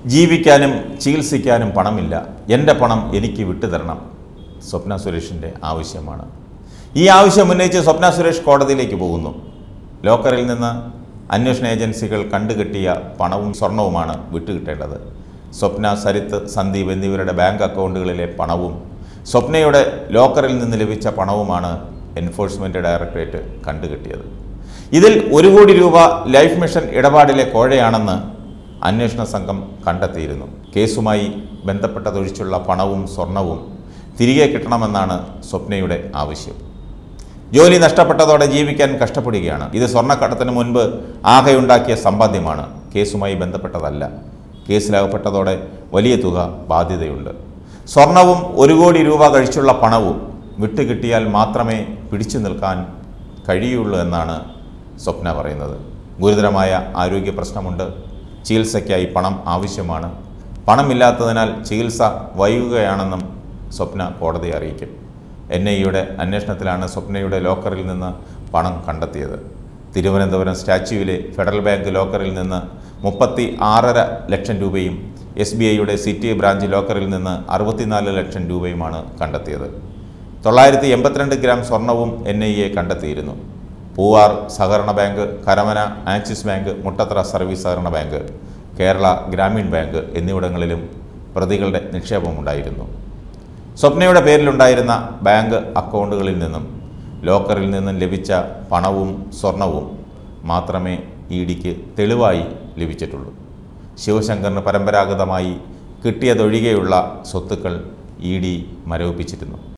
ജീവിക്കാനും ചികിത്സിക്കാനും പണമില്ല എൻ്റെ പണം എനിക്ക് വിട്ടുതരണം സ്വപ്ന സുരേഷിൻ്റെ ആവശ്യമാണ് ഈ ആവശ്യം ഉന്നയിച്ച് സ്വപ്ന സുരേഷ് കോടതിയിലേക്ക് പോകുന്നു ലോക്കറിൽ നിന്ന് അന്വേഷണ ഏജൻസികൾ കണ്ടുകെട്ടിയ പണവും സ്വർണവുമാണ് വിട്ടുകിട്ടേണ്ടത് സ്വപ്ന സരിത്ത് സന്ദീപ് എന്നിവരുടെ ബാങ്ക് അക്കൗണ്ടുകളിലെ പണവും സ്വപ്നയുടെ ലോക്കറിൽ നിന്ന് ലഭിച്ച പണവുമാണ് എൻഫോഴ്സ്മെൻറ്റ് ഡയറക്ടറേറ്റ് കണ്ടുകെട്ടിയത് ഇതിൽ ഒരു കോടി രൂപ ലൈഫ് മിഷൻ ഇടപാടിലെ കോഴയാണെന്ന് അന്വേഷണ സംഘം കണ്ടെത്തിയിരുന്നു കേസുമായി ബന്ധപ്പെട്ടതൊഴിച്ചുള്ള പണവും സ്വർണവും തിരികെ കിട്ടണമെന്നാണ് സ്വപ്നയുടെ ആവശ്യം ജോലി നഷ്ടപ്പെട്ടതോടെ ജീവിക്കാൻ കഷ്ടപ്പെടുകയാണ് ഇത് സ്വർണ്ണക്കടത്തിന് മുൻപ് ആകെയുണ്ടാക്കിയ സമ്പാദ്യമാണ് കേസുമായി ബന്ധപ്പെട്ടതല്ല കേസിലകപ്പെട്ടതോടെ വലിയ തുക ബാധ്യതയുണ്ട് സ്വർണവും ഒരു കോടി രൂപ കഴിച്ചുള്ള പണവും വിട്ടുകിട്ടിയാൽ മാത്രമേ പിടിച്ചു നിൽക്കാൻ കഴിയുള്ളൂ എന്നാണ് സ്വപ്ന പറയുന്നത് ഗുരുതരമായ ആരോഗ്യ പ്രശ്നമുണ്ട് ചികിത്സയ്ക്കായി പണം ആവശ്യമാണ് പണമില്ലാത്തതിനാൽ ചികിത്സ വൈകുകയാണെന്നും സ്വപ്ന കോടതിയെ അറിയിക്കും എൻ ഐ യുടെ അന്വേഷണത്തിലാണ് സ്വപ്നയുടെ ലോക്കറിൽ നിന്ന് പണം കണ്ടെത്തിയത് തിരുവനന്തപുരം സ്റ്റാച്യുവിലെ ഫെഡറൽ ബാങ്ക് ലോക്കറിൽ നിന്ന് മുപ്പത്തി ആറര ലക്ഷം രൂപയും എസ് ബി ഐയുടെ സിറ്റി ബ്രാഞ്ച് ലോക്കറിൽ നിന്ന് അറുപത്തിനാല് ലക്ഷം രൂപയുമാണ് കണ്ടെത്തിയത് തൊള്ളായിരത്തി എൺപത്തിരണ്ട് ഗ്രാം സ്വർണവും എൻ ഐ എ കണ്ടെത്തിയിരുന്നു പൂവാർ സഹകരണ bank Karamana Axis Bank Muttathara service സഹകരണ ബാങ്ക് കേരള ഗ്രാമീൺ ബാങ്ക് എന്നിവിടങ്ങളിലും പ്രതികളുടെ നിക്ഷേപമുണ്ടായിരുന്നു സ്വപ്നയുടെ പേരിലുണ്ടായിരുന്ന ബാങ്ക് അക്കൗണ്ടുകളിൽ നിന്നും ലോക്കറിൽ നിന്നും ലഭിച്ച പണവും സ്വർണവും മാത്രമേ ഇ ഡിക്ക് തെളിവായി ലഭിച്ചിട്ടുള്ളൂ ശിവശങ്കറിന് പരമ്പരാഗതമായി കിട്ടിയതൊഴികെയുള്ള സ്വത്തുക്കൾ ഇ ഡി മരവിപ്പിച്ചിരുന്നു